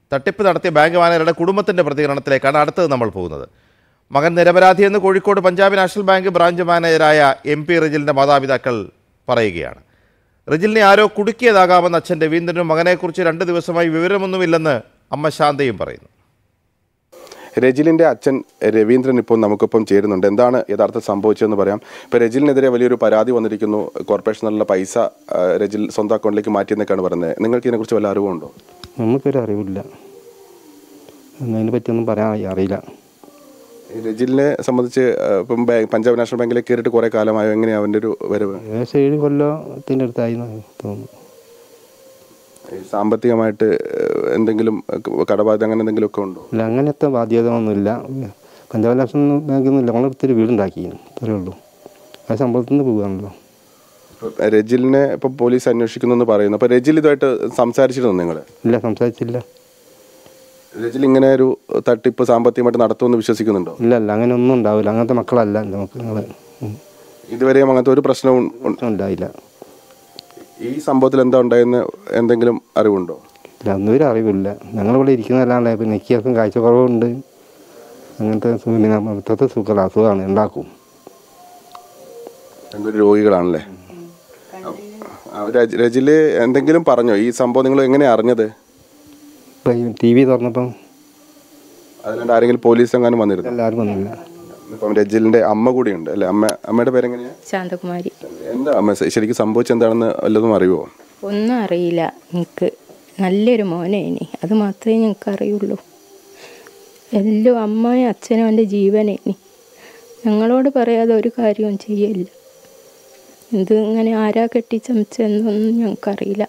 തട്ടിപ്പ് നടത്തിയ ബാങ്ക് മാനേജറുടെ കുടുംബത്തിൻ്റെ പ്രതികരണത്തിലേക്കാണ് അടുത്തത് നമ്മൾ പോകുന്നത് മകൻ നിരപരാധിയെന്ന് Kozhikode Punjab national bank branch മാനേജരായ എം പി റിജിലിൻ്റെ മാതാപിതാക്കൾ പറയുകയാണ് റിജിലിനെ ആരോ കുടുക്കിയതാകാമെന്ന് അച്ഛൻ രവീന്ദ്രനും മകനെക്കുറിച്ച് രണ്ട് ദിവസമായി വിവരമൊന്നുമില്ലെന്ന് അമ്മ ശാന്തയും പറയുന്നു രജിലിന്റെ അച്ഛൻ രവീന്ദ്രൻ ഇപ്പോൾ നമുക്കൊപ്പം ചേരുന്നുണ്ട് എന്താണ് യഥാർത്ഥ സംഭവിച്ചതെന്ന് പറയാം ഇപ്പോൾ രജിലിനെതിരെ വലിയൊരു പരാതി വന്നിരിക്കുന്നു കോർപ്പറേഷനിലുള്ള പൈസ ആ, രജിൽ സ്വന്തം അക്കൗണ്ടിലേക്ക് മാറ്റിയെന്നൊക്കെയാണ് പറയുന്നത് നിങ്ങൾക്ക് ഇതിനെക്കുറിച്ച് വല്ല അറിവുണ്ടോ നമുക്കൊരു അറിവില്ല അതിനെ പറ്റിയൊന്നും പറയാൻ അറിയില്ല ഈ രജിലിനെ സംബന്ധിച്ച് ആ, ഇപ്പം ബാങ്ക് പഞ്ചാബ് നാഷണൽ ബാങ്കിലേക്ക് കയറിയിട്ട് കുറേ കാലമായോ എങ്ങനെയാണ് അവൻ്റെ ഒരു വരവ് ഏകദേശം ഏഴ് കൊല്ലത്തിൻ്റെ അടുത്തായി എന്ന് തോന്നുന്നു ഈ സാമ്പത്തികമായിട്ട് ആ, എന്തെങ്കിലും കടബാധ്യത അങ്ങനെ എന്തെങ്കിലും ഒക്കെ ഉണ്ടോ ഇല്ല അങ്ങനത്തെ ബാധ്യത ഒന്നുമില്ല പഞ്ചാബ് നാഷണൽ ബാങ്കിൽ നിന്നില്ല നമ്മളെടുത്തൊരു വീടുണ്ടാക്കി അത്രേ ഉള്ളൂ ആ ശമ്പളത്തിൽ നിന്ന് പോവുകയാണല്ലോ ഇപ്പം രജിലിനെ ഇപ്പം പോലീസ് അന്വേഷിക്കുന്നു എന്ന് പറയുന്നു അപ്പോൾ രജിൽ ഇതുമായിട്ട് സംസാരിച്ചിരുന്നു നിങ്ങൾ ഇല്ല സംസാരിച്ചില്ല രജിൽ ഇങ്ങനെ ഒരു തട്ടിപ്പ് സാമ്പത്തികമായിട്ട് നടത്തുമെന്ന് വിശ്വസിക്കുന്നുണ്ടോ ഇല്ല ഇല്ല അങ്ങനെ ഒന്നും ഉണ്ടാവില്ല അങ്ങനത്തെ മക്കളല്ല നമുക്ക് ഞങ്ങൾ ഇതുവരെയും അങ്ങനത്തെ ഒരു പ്രശ്നവും ഉ- ഉണ്ടായില്ല ഈ സംഭവത്തിൽ എന്താ ഉണ്ടായെന്ന് എന്തെങ്കിലും അറിവുണ്ടോ ഇല്ല ഒന്നും ഒരു അറിവില്ല ഞങ്ങളിവിടെ ഇരിക്കുന്നതല്ലാണ്ട് പിന്നെ എനിക്കും കാഴ്ചക്കുറവുണ്ട് അങ്ങനത്തെ സു- പിന്നെ മൊത്തത്തെ സുഖം അസുഖമാണ് ഉണ്ടാക്കും രണ്ടുപേരും രോഗികളാണല്ലേ ആ, രജ- രജില് എന്തെങ്കിലും പറഞ്ഞോ ഈ സംഭവം നിങ്ങൾ എങ്ങനെയാ അറിഞ്ഞത് ഇപ്പം ടി വി തുറന്നപ്പം അതിലാണ്ട് ആരെങ്കിലും പോലീസ് എങ്ങാനും വന്നിരുന്നു എല്ലാവരും വന്നില്ല ഇപ്പം രജിലിന്റെ അമ്മ കൂടിയുണ്ട് അല്ലേ അമ്മ അമ്മയുടെ പേരെങ്ങനെയാ ശാന്തകുമാരി എന്താ അമ്മ ശ- ശരിക്കും സംഭവിച്ചത് എന്താണെന്ന് വല്ലതും അറിയുമോ ഒന്നും അറിയില്ല എനിക്ക് നല്ലൊരു മോനേനി അത് മാത്രമേ ഞങ്ങൾക്ക് അറിയുള്ളൂ എല്ലാം അമ്മയും അച്ഛനും എൻ്റെ ജീവനേനി ഞങ്ങളോട് പറയാതെ ഒരു കാര്യവും ചെയ്യില്ല ഇത് ഇങ്ങനെ ആരാ കെട്ടിച്ചമച്ചെന്നൊന്നും ഞങ്ങൾക്കറിയില്ല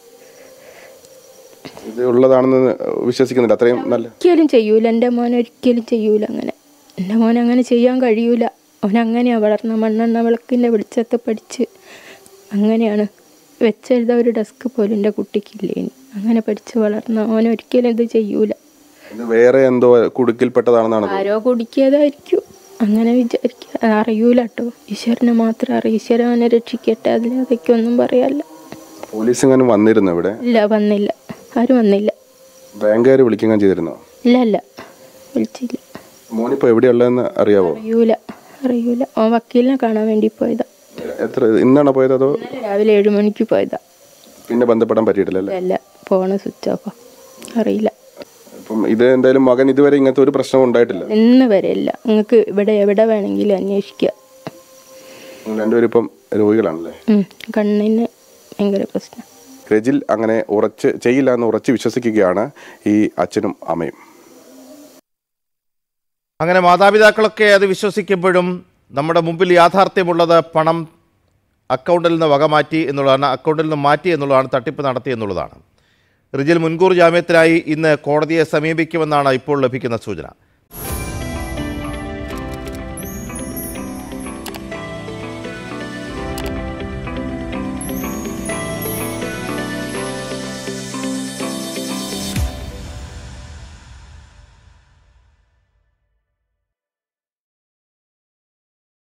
ഇത് ഉള്ളതാണെന്ന് വിശ്വസിക്കുന്നില്ല അത്രയും നല്ല ഒരിക്കലും ചെയ്യൂല എൻ്റെ മോൻ ഒരിക്കലും ചെയ്യൂല അങ്ങനെ എൻ്റെ മോൻ അങ്ങനെ ചെയ്യാൻ കഴിയൂല അവനങ്ങനെയാണ് വളർന്ന മണ്ണെണ്ണ വിളക്കിൻ്റെ വെളിച്ചത്തെ പഠിച്ച് അങ്ങനെയാണ് വെച്ചെഴുത ഒരു ഡെസ്ക് പോലും എൻ്റെ കുട്ടിക്കില്ലേനി അങ്ങനെ പഠിച്ച് വളർന്ന അവൻ ഒരിക്കലും ഇത് ചെയ്യൂല ഇത് വേറെ എന്തോ കുടുക്കിൽപ്പെട്ടതാണെന്നാണ് തോന്നുന്നത്. ആരോ കുടിക്കിയതായിരിക്കും അങ്ങനെ വിചാരിക്കുക അറിയൂല കേട്ടോ ഈശ്വരനെ മാത്രം അറിയാം ഈശ്വരൻ അവനെ രക്ഷിക്കട്ടെ അതിലതൊക്കെ ഒന്നും പറയാല്ല പോലീസ് എങ്ങാനും വന്നിരുന്നു ഇവിടെ ഇല്ല വന്നില്ല ആരും വന്നില്ല ബാങ്കുകാർ വിളിക്കാൻ ചെയ്തിരുന്നോ ഇല്ല ഇല്ല വിളിച്ചില്ല മോനിപ്പോ എവിടെയുള്ളതെന്ന് അറിയാവോ അറിയൂല അറിയൂല അവൻ വക്കീലിനെ കാണാൻ വേണ്ടി പോയതാ എത്ര ഇന്നാണോ പോയത് അതോ ഇന്നലെ രാവിലെ ഏഴ് മണിക്ക് പോയതാ പിന്നെ ബന്ധപ്പെടാൻ പറ്റിയിട്ടില്ല അല്ലേ അല്ല ഫോണ് സ്വിച്ച് ഓഫാ അറിയില്ല അപ്പം ഇത് എന്തായാലും മകൻ ഇതുവരെ ഇങ്ങനത്തെ ഒരു പ്രശ്നവും ഉണ്ടായിട്ടില്ല ഇന്ന് വരെ ഇല്ല നിങ്ങൾക്ക് ഇവിടെ എവിടെ വേണമെങ്കിലും അന്വേഷിക്കുക നിങ്ങൾ രണ്ടുപേരും ഇപ്പം രോഗികളാണല്ലേ ഉം. കണ്ണിന് ഭയങ്കര പ്രശ്നം രജിൽ അങ്ങനെ ഉറച്ച് ചെയ്യില്ല എന്ന് ഉറച്ച് വിശ്വസിക്കുകയാണ് ഈ അച്ഛനും അമ്മയും അങ്ങനെ മാതാപിതാക്കളൊക്കെ അത് വിശ്വസിക്കുമ്പോഴും നമ്മുടെ മുമ്പിൽ യാഥാർത്ഥ്യമുള്ളത് പണം അക്കൗണ്ടിൽ നിന്ന് വകമാറ്റി എന്നുള്ളതാണ് അക്കൗണ്ടിൽ നിന്ന് മാറ്റി എന്നുള്ളതാണ് തട്ടിപ്പ് നടത്തി എന്നുള്ളതാണ് റിജിൽ മുൻകൂർ ജാമ്യത്തിനായി ഇന്ന് കോടതിയെ സമീപിക്കുമെന്നാണ് ഇപ്പോൾ ലഭിക്കുന്ന സൂചന